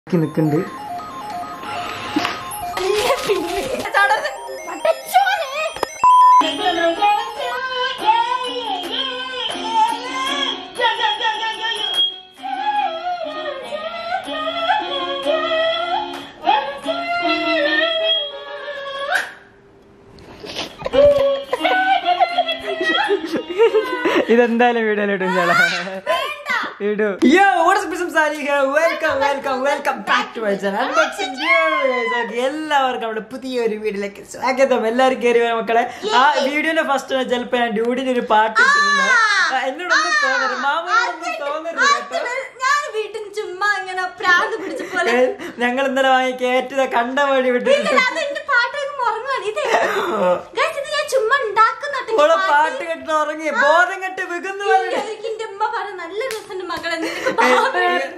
നിൽക്കുന്നുണ്ട് ഇതെന്തായാലും വീഡിയോയിലിടും ചേട്ടാ ഇടൂ യോ വാട്ട്സ് ബിസം Saliha welcome welcome welcome back to my channel unboxing okay എല്ലാവർക്കും നമ്മുടെ പുതിയൊരു വീഡിയോയിലേക്ക് സ്വാഗതം എല്ലാവരും കയറി വരാം മക്കളെ ആ വീഡിയോന്റെ ഫസ്റ്റ് ചിലപ്പോ ഞാൻ ഡ്യൂഡിന് ഒരു പാട്ട് ഇട്ടിരുന്നത് ആ, എന്നോടൊന്നും തോന്നരുത് മാമനൊന്നും തോന്നരുത് കേട്ടോ ഞാൻ വീട്ടിൽ ചുമ്മാ ഇങ്ങനെ പ്രാന്ത് പിടിച്ച പോലെ ഏ, ഞങ്ങൾ ഇന്നലെ വാങ്ങി കയറ്റിത കണ്ട വഴി വിട്ടിട്ട് അതെന്റെ പാട്ടൊക്കെ മുറങ്ങാണ് ഇത് Guys, ഇത് ഞാൻ ചുമ്മാ ഉണ്ടാക്കുന്നുണ്ട് ഓളെ പാട്ട് കെട്ടി ഉറങ്ങി ബോധം കെട്ടി വികുന്നു പറഞ്ഞു എന്റെ ഉമ്മ പറഞ്ഞ നല്ല രസമുണ്ട് മകളെ നിനക്ക് പാവം.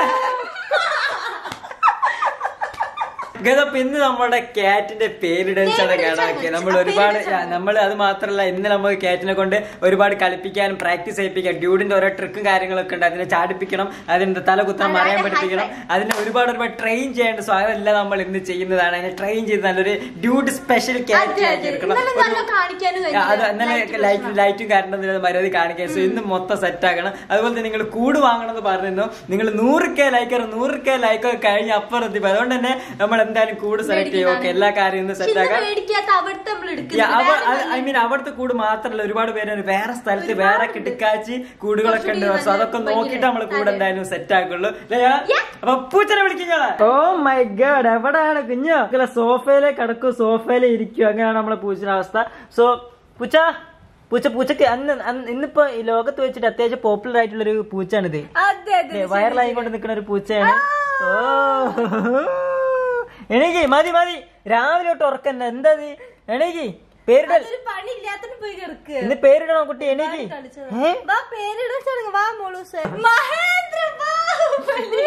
ഗതപ്പ് ഇന്ന് നമ്മുടെ കാറ്റിന്റെ പേരിടൽ ചടങ്ങാണാക്കി നമ്മൾ ഒരുപാട് നമ്മൾ അത് മാത്രമല്ല ഇന്ന് നമുക്ക് കാറ്റിനെ കൊണ്ട് ഒരുപാട് കളിപ്പിക്കാനും പ്രാക്ടീസ് ചെയ്യിപ്പിക്കാം ഡ്യൂഡിന്റെ ഓരോ ട്രിക്കും കാര്യങ്ങളൊക്കെ ഉണ്ട് അതിനെ ചാടിപ്പിക്കണം അതിന്റെ തല കുത്താൻ മറിയാൻ പഠിപ്പിക്കണം അതിനെ ഒരുപാട് ഒരുപാട് ട്രെയിൻ ചെയ്യേണ്ട സോ അതെല്ലാം നമ്മൾ ഇന്ന് ചെയ്യുന്നതാണ് അതിനെ ട്രെയിൻ ചെയ്ത് നല്ലൊരു ഡ്യൂഡ് സ്പെഷ്യൽ കാറ്റ് അതെ, ആക്കി അതെ. എടുക്കണം ഇന്നലെ നല്ല കാണിക്കാനും ആ, അത് കഴിഞ്ഞില്ല. ഇന്നലെ Light ലൈറ്റ് ലൈറ്റും കറണ്ടും മര്യാദ കാണിക്കാൻ സോ ഇന്ന് മൊത്തം സെറ്റ് ആക്കണം അതുപോലെ തന്നെ നിങ്ങൾ കൂട് വാങ്ങണം എന്ന് പറഞ്ഞിരുന്നു നിങ്ങൾ നൂറ് കെ ലൈക്കർ നൂറ് കെ ലൈക്കൊക്കെ കഴിഞ്ഞ് അപ്പുറം എത്തി അതുകൊണ്ട് തന്നെ നമ്മൾ എന്തായാലും കൂട് സെലക്ട് ചെയ്യും ഓക്കെ എല്ലാ കാര്യവും ഇന്ന് സെറ്റ് ചിന്ന ആക്കാം മേടിക്കാത്ത അവിടുത്തെ നമ്മൾ Yeah, എടുക്കുന്നത് അവ- വേറെ അത് ഐ മീൻ അവിടുത്തെ കൂട് മാത്രല്ല ഒരുപാട് പേര് വേറെ സ്ഥലത്ത് വേറെ കിടക്കാച്ചി കൂടുകളൊക്കെ ഉണ്ട് സോ അതൊക്കെ നോക്കിയിട്ട് നമ്മൾ കൂടെ എന്തായാലും സെറ്റ് ആക്കുള്ളൂ അല്ലയാ? അപ്പൊ പൂച്ചനെ വിളിക്കുന്നോളെ ഓ മൈ ഗാഡ് എവിടെയാണ് കുഞ്ഞോ ഇങ്ങനെ സോഫയിലെ കിടക്കും സോഫയിലെ ഇരിക്കും അങ്ങനെയാണ് നമ്മളെ പൂച്ചയുടെ അവസ്ഥ സോ പൂച്ച പൂച്ച പൂച്ചക്ക് അന്ന് അന്ന് ഇന്നിപ്പോ ഈ ലോകത്ത് വെച്ചിട്ട് അത്യാവശ്യം പോപ്പുലർ ആയിട്ടുള്ള ഒരു പൂച്ചാണിത് അതെ അതെ വയറിലായി കൊണ്ട് നിൽക്കുന്ന ഒരു പൂച്ചയാണ് ഓ എണീക്ക് മതി മതി രാവിലെ തൊട്ട് ഉറക്കന്നെ എന്താ നീ എണീക്ക് പേരിടൽ ഒരു പണി ഇല്ലാത്തതിന് പോയി കിടക്കുക ഇന്ന് പേരിടണോ കുട്ടി എണീക്ക് ഏ? വാ പേരിടാൻ ചടങ്ങ് വാ മോളൂസ് മഹേന്ദ്ര ബാഹുബലി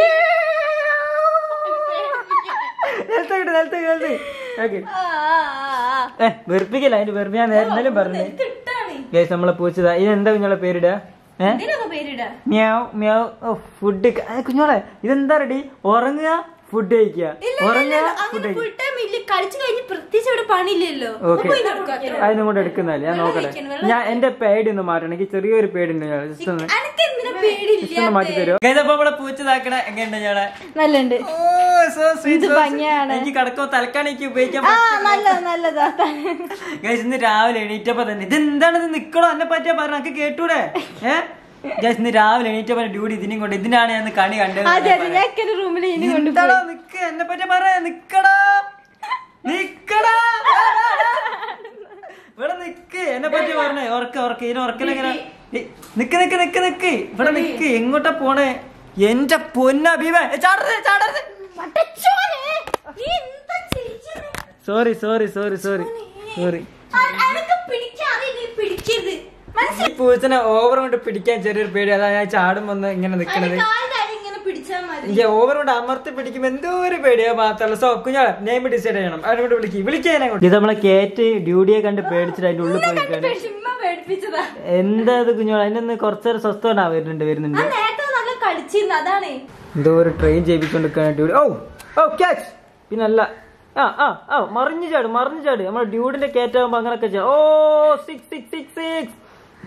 നിലത്ത് കിട്ട് നിലത്ത് നിലത്ത് ഓക്കെ ആ, ആ, ആ, ആ. ഏ വെറുപ്പിക്കല്ല അതിന്റെ വെറുപ്പ് ഞാൻ നേരം ഇന്നലും പറഞ്ഞു കിട്ടാണ് ഗേസ് നമ്മളെ പൂച്ചതാ ഇതെന്താ കുഞ്ഞോളെ പേരിടുക ഏ ഇതിനൊക്കെ പേരിടാ മ്യാവ് മ്യാവ് ഓ ഫുഡ് കുഞ്ഞോളെ ഇതെന്താ റെഡി ഉറങ്ങുക ഫുഡ് കഴിക്കുക ഉറങ്ങുക ഫുഡ് അങ്ങനെ കഴിക്കുക ഫുൾ ടൈം ഇല്ല കളിച്ചു കഴിഞ്ഞ് പ്രത്യേകിച്ച് ഇവിടെ പണിയില്ലല്ലോ അപ്പൊ ഓക്കെ പോയി നടക്കുക അത്രേ. അതിനും കൂടെ എടുക്കുന്നല്ലേ ഞാൻ നോക്കട്ടെ ഞാൻ എന്റെ പേടി ഒന്ന് മാറ്റണം എനിക്ക് ചെറിയൊരു പേടിണ്ട് ഞാൻ ജസ്റ്റ് ഒന്ന് അനക്ക് എന്തിനാ പേടിയില്ല ജസ്റ്റ് ഒന്ന് മാറ്റി തരുമോ ഗൈസ് അപ്പൊ നമ്മളെ പൂച്ചതാക്കണ എങ്ങനെയുണ്ട് ഞാളെ നല്ലുണ്ട് ഓ സോ സ്വീറ്റ് ഭംഗിയാണ്. എനിക്ക് കടക്കോ തലക്കാണ് എനിക്ക് ഉപയോഗിക്കാൻ ആ നല്ലത് നല്ലതാ ഗൈസ് ഇന്ന് രാവിലെ എണീറ്റപ്പോ തന്നെ ഇത് എന്താണ് ഇത് നിക്കണോ എന്നെ പറ്റിയാ പറഞ്ഞ എനിക്ക് കേട്ടൂടെ ഏ ഗൈസ് ഇന്ന് രാവിലെ എണീറ്റപ്പോ ഡ്യൂട്ടി ഇതിനും കൊണ്ട് ഇതിനാണ് ഞാൻ ഇന്ന് കണി കണ്ടത് അതെ അതെ ഞാൻ എന്റെ റൂമിൽ ഇനി കൊണ്ട് എന്താടാ നിക്ക് എന്നെ പറ്റി പറ നിക്കടാ നിക്കടാ ഇവിടെ നിക്ക് എന്നെ പറ്റി പറഞ്ഞേ ഉറക്ക ഉറക്ക ഇതിന് ഉറക്കലെങ്ങനെ നിക്ക് നിക്ക് നിക്ക് നിക്ക് ഇവിടെ നിക്ക് എങ്ങോട്ടാ പോണേ എന്റെ പൊന്ന ഭീമ ചാടരുത് ചാടരുത് നീ എന്താ ചിരിച്ചത്? Sorry sorry sorry sorry sorry അ- അനക്ക് പിടിക്കാൻ അറിയില്ല, നീ പിടിക്കരുത് മനസ്സിലായി ഈ പൂച്ചനെ ഓവർ കൊണ്ട് പിടിക്കാൻ ചെറിയൊരു പേടി അതാ ഞാൻ ചാടും വന്ന് ഇങ്ങനെ നിക്കണത് കാൽതാടി ഇങ്ങനെ പിടിച്ചാ മതി എനിക്ക് ഓവർ കൊണ്ട് അമർത്തി പിടിക്കുമ്പോ എന്തോ ഒരു പേടിയാ മാത്രമല്ല സോ കുഞ്ഞാ നെയിം ഡിസൈഡ് ചെയ്യണം അവരോട് വിളിക്ക് വിളിക്കാൻ ഇത് നമ്മളെ കേറ്റ് ഡ്യൂഡിയെ കണ്ട് പേടിച്ചിട്ട് അതിന്റെ ഉള്ളിൽ പോയിക്കാണ് ചുമ്മാ പേടിപ്പിച്ചതാ എന്താ ഇത് കുഞ്ഞോളെ അതിനൊന്ന് കുറച്ചേരം സ്വസ്ഥമാ വരുന്നുണ്ട് വരുന്നുണ്ട് ആ നേരത്തെ നല്ല കളിച്ചിരുന്നു അതാണ് എന്തോ ഒരു ട്രെയിൻ ചെയ്യിപ്പിക്കൊണ്ടിരിക്കുകയാണ് ഡ്യൂഡി ഓ ഓ ക്യാച്ച് പിന്നല്ല ആ ആ ആ മറിഞ്ഞു ചാട് മറിഞ്ഞു ചാട് നമ്മുടെ ഡ്യൂഡിന്റെ കേറ്റാകുമ്പോ അങ്ങനൊക്കെ ചാ- ഓ സിക്സ് സിക്സ് സിക്സ് സിക്സ്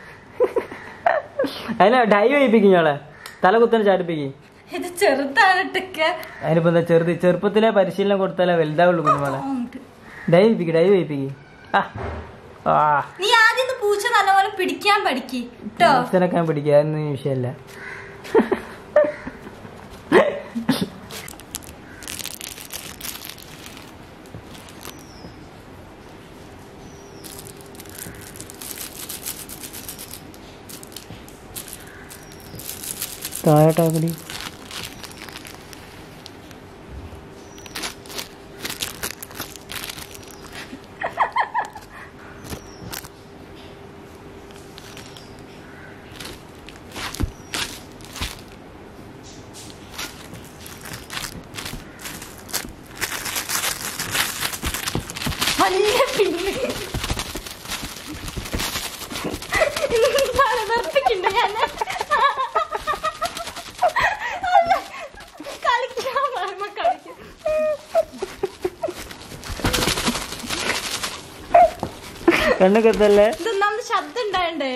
അതിനെ ഡൈവ് ചെയ്യിപ്പിക്കും ഞങ്ങളെ തല കുത്തനെ ചാടിപ്പിക്കും ഇത് ചെറുതാണിട്ടൊക്കെ അതിനിപ്പോ എന്താ ചെറുത് ചെറുപ്പത്തിലെ പരിശീലനം കൊടുത്താലേ വലുതാവുള്ളൂ കുഞ്ഞുമോളെ ഡൈവ് ചെയ്യിപ്പിക്കും ഡൈവ് ചെയ്യിപ്പിക്കും ആ ആ നീ ആദ്യം ഒന്ന് പൂച്ച നല്ലപോലെ പിടിക്കാൻ പഠിക്ക് കേട്ടോ അച്ഛനൊക്കെ പിടിക്കുക അതൊന്നും വിഷയമല്ല താഴോട്ടാക്കടി വലിയ പിന്നെ നിർത്തിക്കണ്ട ഞാൻ അല്ല, കളിക്കാൻ പറയുമ്പോ കണ്ണു കത്തല്ലേ ഇതൊന്നാമത് ശബ്ദം ഉണ്ടായണ്ടേ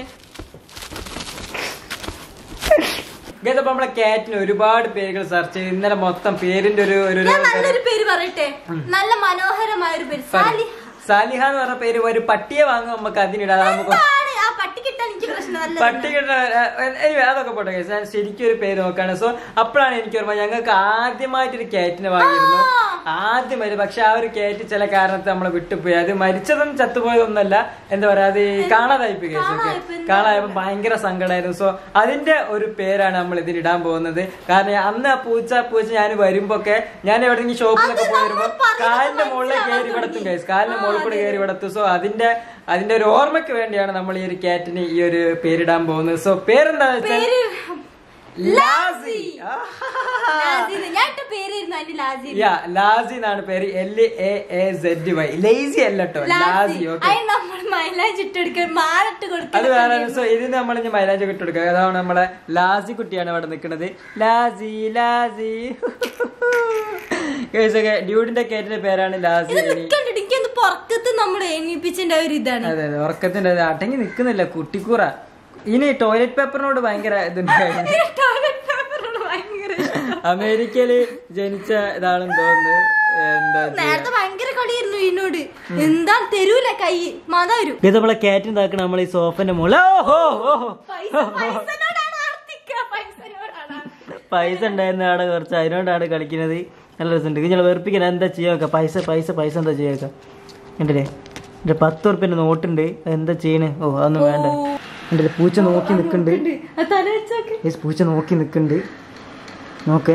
ഇങ്ങനത്തെ നമ്മളെ കാറ്റിന് ഒരുപാട് പേരുകൾ സെർച്ച് ചെയ്ത് ഇന്നലെ മൊത്തം പേരിന്റെ ഒരു ഒരു ഞാൻ നല്ലൊരു പേര് പറയട്ടെ നല്ല മനോഹരമായ ഒരു പേര് സാലി സാലിഹ എന്ന് പറഞ്ഞ പേര് ഒരു പട്ടിയെ വാങ്ങും നമുക്ക് അതിനിടാം നമുക്ക് എന്താണ് ആ പട്ടി കിട്ടാൻ എനിക്ക് പ്രശ്നം നല്ല പട്ടികളുടെ anyway, അതൊക്കെ പോട്ടെ guys. ഞാൻ ശരിക്കും ഒരു പേര് നോക്കാണ് സോ അപ്പോഴാണ് എനിക്ക് ഓർമ്മ ഞങ്ങൾക്ക് ആദ്യമായിട്ടൊരു കാറ്റിനെ വാങ്ങിയിരുന്നു ആദ്യം വരും പക്ഷെ ആ ഒരു കാറ്റ് ചില കാരണത്തെ നമ്മളെ വിട്ടുപോയി അത് മരിച്ചതും ചത്തുപോയതൊന്നല്ല എന്താ പറയാ അത് കാണാതായി പോയി guys. Okay. കാണാതായപ്പോ ഭയങ്കര സങ്കടമായിരുന്നു സോ അതിന്റെ ഒരു പേരാണ് നമ്മൾ ഇതിലിടാൻ പോകുന്നത് കാരണം അന്ന് ആ പൂച്ച പൂച്ച ഞാൻ വരുമ്പോ ഒക്കെ ഞാൻ എവിടെയെങ്കിലും ഷോപ്പിലൊക്കെ പോയി വരുമ്പോ കാലിന്റെ മുകളിൽ കയറി വിടത്തും ഗൈസ് കാലിന്റെ മുകളിൽ കൂടെ കയറി വിടത്തും സോ അതിന്റെ അതിന്റെ ഒരു ഓർമ്മയ്ക്ക് വേണ്ടിയാണ് നമ്മൾ ഈ ഒരു കാറ്റിന് ഈ ഒരു പേരിടാൻ പോകുന്നത് സോ പേരെന്താ വെച്ചാൽ പേര് ലാസി ലാസി എന്ന്. ഞാൻ ഇട്ട പേരായിരുന്നു അതിന്റെ ലാസി യാ ലാസി എന്നാണ് പേര് L A A Z Y lazy അല്ല കേട്ടോ ലാസി ഓക്കെ അതിന് നമ്മൾ മൈലാഞ്ച് ഇട്ടെടുക്കാൻ മാറിട്ട് അത് കൊടുക്കണം വേറെ സോ ഇതിന് നമ്മൾ ഇനി മൈലാഞ്ച് ഇട്ട് കൊടുക്കുക അതാണ് നമ്മളെ ലാസി കുട്ടിയാണ് ഇവിടെ നിൽക്കുന്നത് ലാസി ലാസി കേസൊക്കെ ഡ്യൂഡിന്റെ കേറ്റിന്റെ പേരാണ് ലാസി ഇത് ഇനി നിക്കണ്ടിട്ട് എനിക്കൊന്ന് പുറക്കത്ത് നമ്മൾ എണീപ്പിച്ചതിന്റെ ഒരു ഇതാണ് അതെ അതെ ഉറക്കത്തിന്റെ അത് അടങ്ങി നിക്കുന്നില്ല കുട്ടിക്കൂറ ഇനി ടോയ്ലറ്റ് പേപ്പറിനോട് ഭയങ്കര ഇതുണ്ടായിരുന്നു ടോയ്ലറ്റ് പേപ്പറോട് ഭയങ്കര ഇഷ്ടം. അമേരിക്കയില് ജനിച്ച ഇതാണെന്ന് തോന്നുന്നു എന്താ നേരത്തെ ഭയങ്കര കളിയായിരുന്നു ഇതിനോട് എന്താ തരൂല കൈ മത വരും ഇത് നമ്മളെ കാറ്റിന് താക്കണം നമ്മളെ ഈ സോഫന്റെ മുകളിൽ ഓഹോ ഓഹോ പൈസ പൈസനോടാണ് ആർത്തിക്ക പൈസനോടാണ് പൈസ ഉണ്ടായിരുന്ന അവിടെ കുറച്ച് അതിനോടാണ് കളിക്കുന്നത് നല്ല രസമുണ്ട് നിങ്ങൾ വെറുപ്പിക്കാൻ എന്താ ചെയ്യാക്ക പൈസ പൈസ പൈസ എന്താ ചെയ്യാക്ക കണ്ടില്ലേ എന്റെ പത്ത് ഉറുപ്പിന്റെ നോട്ടുണ്ട് എന്താ ചെയ്യണേ ഓ അതൊന്നും വേണ്ട എന്റെ പൂച്ച നോക്കി നിക്കുന്നുണ്ട് അത് തല വെച്ചോക്ക് യെസ് പൂച്ച നോക്കി നിക്കുന്നുണ്ട് നോക്കേ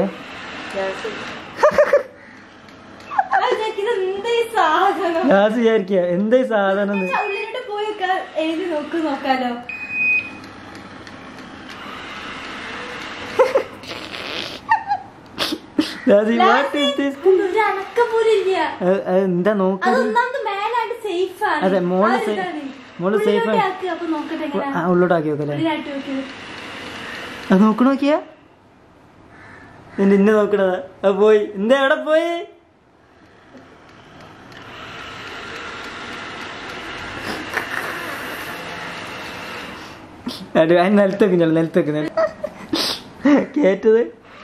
ഇത് എന്താ ഈ സാധനം ലാസ് വിചാരിക്കുക എന്താ ഈ സാധനം എന്ന്. ഉള്ളിലോട്ട് പോയി എഴുതി നോക്ക് നോക്കാലോ ലാസി, what is this? ഒരു അനക്കം പോലും ഇല്ല അത് അത് എന്താ നോക്ക അതൊന്നാമത് മേലാണ്ട് സേഫ് ആണ് അതെ, മോള് ആ ഒരു safe- ഇതാണ്. മോള് safe ഉള്ളിലോട്ട് ആണ്. ആക്ക്, അപ്പൊ നോക്കട്ടെ എങ്ങനെയാ. ആ ഉള്ളോട്ടാക്കി നോക്കല്ലേ ഉള്ളിലാട്ടി നോക്കിയത്. അത് നോക്കണ നോക്കിയാ നിന്റെ ഇന്നെ നോക്കണതാ അത് പോയി എന്താ എവിടെ പോയി അത് അതിന് നിലത്തേക്ക് ഞാൻ നിലത്തേക്ക് നില- കേറ്റത്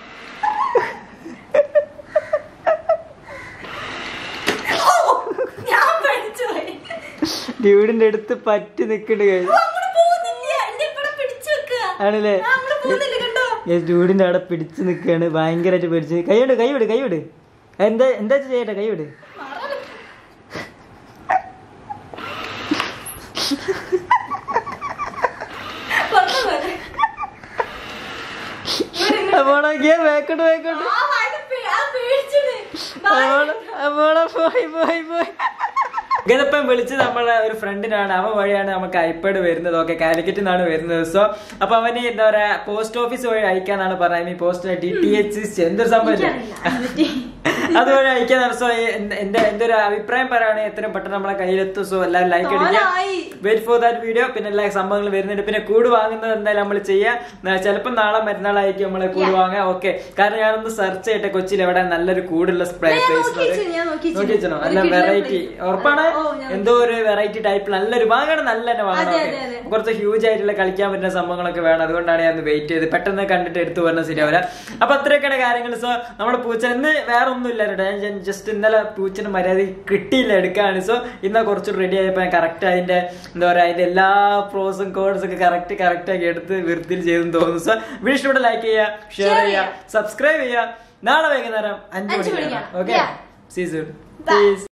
ഞാൻ പേടിച്ചു പോയി. ഡ്യൂഡിന്റെ അടുത്ത് പറ്റി നിക്കണ്ട് കഴി ഓ, അങ്ങോട്ട് പോകുന്നില്ല. എന്നെ ഇവിടെ പിടിച്ച് വെക്കുക. ആണല്ലേ ആ, അങ്ങോട്ട് പോകുന്നില്ല കണ്ടോ യെസ് ഡ്യൂഡിന്റെ അവിടെ പിടിച്ച് നിക്കാണ് ഭയങ്കരമായിട്ട് പിടിച്ച് കൈവിട് കൈവിട് കൈവിട് എന്താ എന്താ ചെയ്യട്ടെ കൈവിട് മാറാൻ. വന്നു പോലെ. പോണോക്കിയ വേക്കോട്ട് വേക്കോട്ട് ആ വാഴ പേ- ആ പേടിച്ചിന്. അവള് അവളെ പോയി പോയി പോയി ഗതപ്പം വിളിച്ച് നമ്മളെ ഒരു ഫ്രണ്ടിനാണ് അവൻ വഴിയാണ് നമുക്ക് ഐപാഡ് വരുന്നത് ഓക്കെ കാലിക്കറ്റിൽ നിന്നാണ് വരുന്നത് സോ അപ്പൊ അവന് എന്താ പറയാ പോസ്റ്റ് ഓഫീസ് വഴി അയക്കാന്നാണ് പറയുന്നത് ഈ പോസ്റ്റ് ഡി ടി എച്ച് എന്തൊരു സംഭവം എനിക്കറിയില്ല. അതിനെപ്പറ്റി. അതുവഴി അയക്കാന്നാണ് സോ എന്റെ എന്റെ ഒരു അഭിപ്രായം പറയുകയാണെങ്കിൽ എത്രയും പെട്ടെന്ന് നമ്മളെ കയ്യിലെത്തും സോ എല്ലാവരും ലൈക്ക് അടിക്കുക കാലായി. വെയിറ്റ് ഫോർ ദാറ്റ് വീഡിയോ പിന്നെ എല്ലാ സംഭവങ്ങൾ വരുന്നുണ്ട് പിന്നെ കൂട് വാങ്ങുന്നത് എന്തായാലും നമ്മൾ ചെയ്യാം ചിലപ്പോൾ നാളെ മറ്റന്നാളായിരിക്കും നമ്മളെ കൂട് വാങ്ങാം ഓക്കെ കാരണം ഞാനൊന്ന് സെർച്ച് ചെയ്യട്ടെ കൊച്ചിയിൽ എവിടെ നല്ലൊരു കൂടുള്ള സ്പ്രേ ഞാൻ പ്ലേസ് നോക്കി വെച്ചു, ഞാൻ നോക്കി വെച്ചു. നോക്കിച്ചോ ഒരു നല്ല കിടിലൻ വെറൈറ്റി place. ഉറപ്പാണ് ഓ, ഞാൻ- എന്തോ ഒരു വെറൈറ്റി ടൈപ്പ് നല്ലൊരു വാങ്ങണം നല്ല തന്നെ വാങ്ങണം അതെ, okay. അതെ, അതെ. കുറച്ച് ഹ്യൂജ് ആയിട്ടുള്ള കളിക്കാൻ പറ്റുന്ന സംഭവങ്ങളൊക്കെ വേണം അതുകൊണ്ടാണ് ഞാൻ വെയിറ്റ് ചെയ്ത് പെട്ടെന്ന് കണ്ടിട്ട് എടുത്തു പറഞ്ഞ ശരിയാവില്ല അപ്പൊ അത്രയൊക്കെയാണ് കാര്യങ്ങൾ സോ നമ്മുടെ പൂച്ച ഇന്ന് വേറെ ഒന്നും ഇല്ല കേട്ടോ ഞാൻ ജസ്റ്റ് ഇന്നലെ പൂച്ചന് മര്യാദ കിട്ടിയില്ല എടുക്കാണ് സോ ഇന്ന് കുറച്ച് റെഡി ആയപ്പോ കറക്റ്റ് അതിന്റെ എന്താ പറയാ അതിന്റെ എല്ലാ പ്രോസും കോഡ്സും ഒക്കെ കറക്റ്റ് കറക്റ്റ് ആക്കി എടുത്ത് വൃത്തിയിൽ ചെയ്തെന്ന് തോന്നുന്നു സോ വീഡിയോ ഇഷ്ടപ്പെട്ട ലൈക്ക് ചെയ്യുക ഷെയർ Share ചെയ്യുക ചെയ്യുക. സബ്സ്ക്രൈബ് ചെയ്യുക നാളെ വൈകുന്നേരം അഞ്ചു അഞ്ച് മണിക്ക് മണിക്കാണ്. Okay Yeah. Season Bye. Please